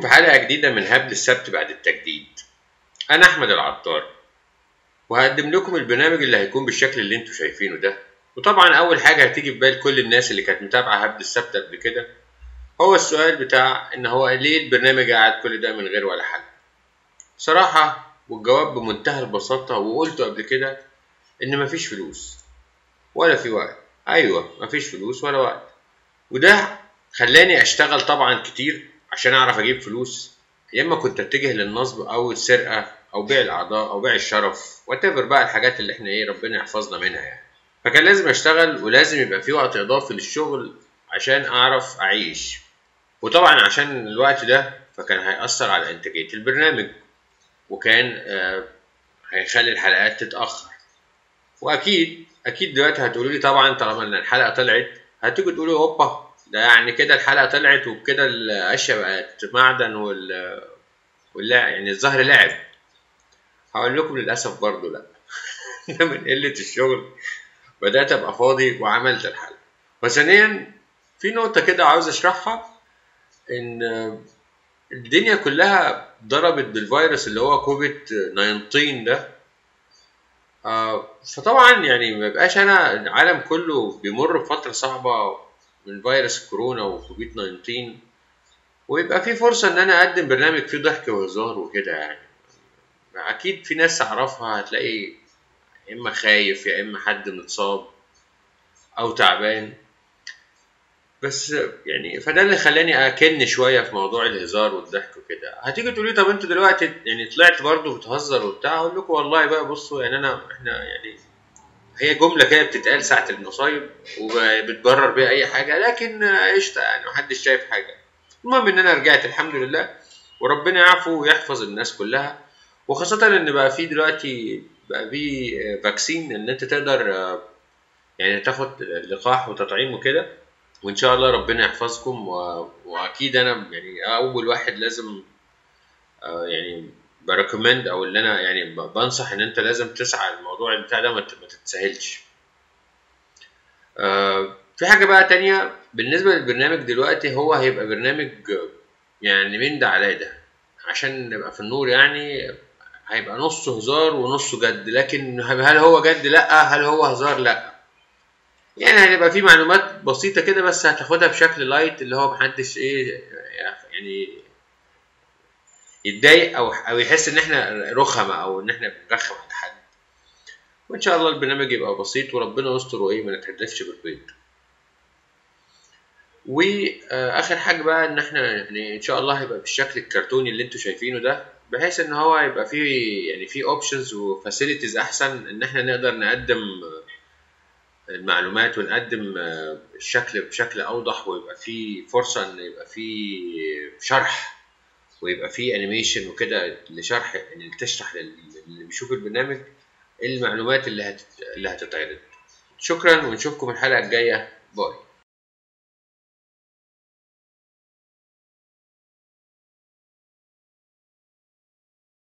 في حلقة جديدة من هبد السبت بعد التجديد أنا أحمد العطار وهقدم لكم البرنامج اللي هيكون بالشكل اللي انتوا شايفينه ده وطبعا أول حاجة هتيجي في بال كل الناس اللي كانت متابعة هبد السبت قبل كده هو السؤال بتاع إن هو ليه البرنامج قاعد كل ده من غير ولا حل صراحة والجواب بمنتهى البساطة وقلته قبل كده إن مفيش فلوس ولا في وقت أيوة مفيش فلوس ولا وقت وده خلاني أشتغل طبعا كتير عشان اعرف اجيب فلوس يا اما كنت اتجه للنصب او السرقه او بيع الاعضاء او بيع الشرف وات بقى الحاجات اللي احنا ايه ربنا يحفظنا منها يعني فكان لازم اشتغل ولازم يبقى في وقت اضافي للشغل عشان اعرف اعيش وطبعا عشان الوقت ده فكان هيأثر على انتاجيه البرنامج وكان آه هيخلي الحلقات تتأخر واكيد اكيد دلوقتي هتقولوا لي طبعا طالما ان الحلقه طلعت هتيجوا تقولوا اوبا ده يعني كده الحلقه طلعت وبكده الاشياء بقت معدن وال واللعب يعني الظهر لعب هقول لكم للاسف برضو لا ده من قله الشغل بدات ابقى فاضي وعملت الحلقه وثانيا في نقطه كده عاوز اشرحها ان الدنيا كلها ضربت بالفيروس اللي هو كوفيد 19 ده آه فطبعا يعني ما بقاش انا العالم كله بيمر بفتره صعبه من فيروس كورونا وكوفيد 19 ويبقى في فرصة إن أنا أقدم برنامج فيه ضحك وهزار وكده يعني أكيد في ناس أعرفها هتلاقي يا إما خايف يا إما حد متصاب أو تعبان بس يعني فده اللي خلاني أكن شوية في موضوع الهزار والضحك وكده هتيجي تقولي طب أنتوا دلوقتي يعني طلعت برضه بتهزر وبتاع أقول لكم والله بقى بصوا يعني أنا إحنا يعني هي جملة كده بتتقال ساعة المصايب وبتبرر بيها أي حاجة لكن قشطة يعني محدش شايف حاجة المهم إن أنا رجعت الحمد لله وربنا يعفو ويحفظ الناس كلها وخاصة إن بقى في دلوقتي بقى في فاكسين إن أنت تقدر يعني تاخد لقاح وتطعيم وكده وإن شاء الله ربنا يحفظكم و... وأكيد أنا يعني أول واحد لازم يعني بريكومند او اللي انا يعني بنصح ان انت لازم تسعى الموضوع البتاع ده ما تتسهلش آه في حاجه بقى تانية بالنسبه للبرنامج دلوقتي هو هيبقى برنامج يعني من ده على ده عشان نبقى في النور يعني هيبقى نصه هزار ونصه جد لكن هل هو جد لا هل هو هزار لا يعني هتبقى في معلومات بسيطه كده بس هتاخدها بشكل لايت اللي هو محدش ايه يعني يتضايق او او يحس ان احنا رخمه او ان احنا بنرخم على حد وان شاء الله البرنامج يبقى بسيط وربنا يستر وايه ما نتحدثش بالبيض واخر حاجه بقى ان احنا يعني ان شاء الله هيبقى بالشكل الكرتوني اللي انتوا شايفينه ده بحيث ان هو يبقى فيه يعني فيه اوبشنز وفاسيلتيز احسن ان احنا نقدر نقدم المعلومات ونقدم الشكل بشكل اوضح ويبقى فيه فرصه ان يبقى فيه شرح ويبقى فيه انيميشن وكده لشرح يعني تشرح للي بيشوف البرنامج المعلومات اللي هت... اللي هتتعرض شكرا ونشوفكم الحلقه الجايه باي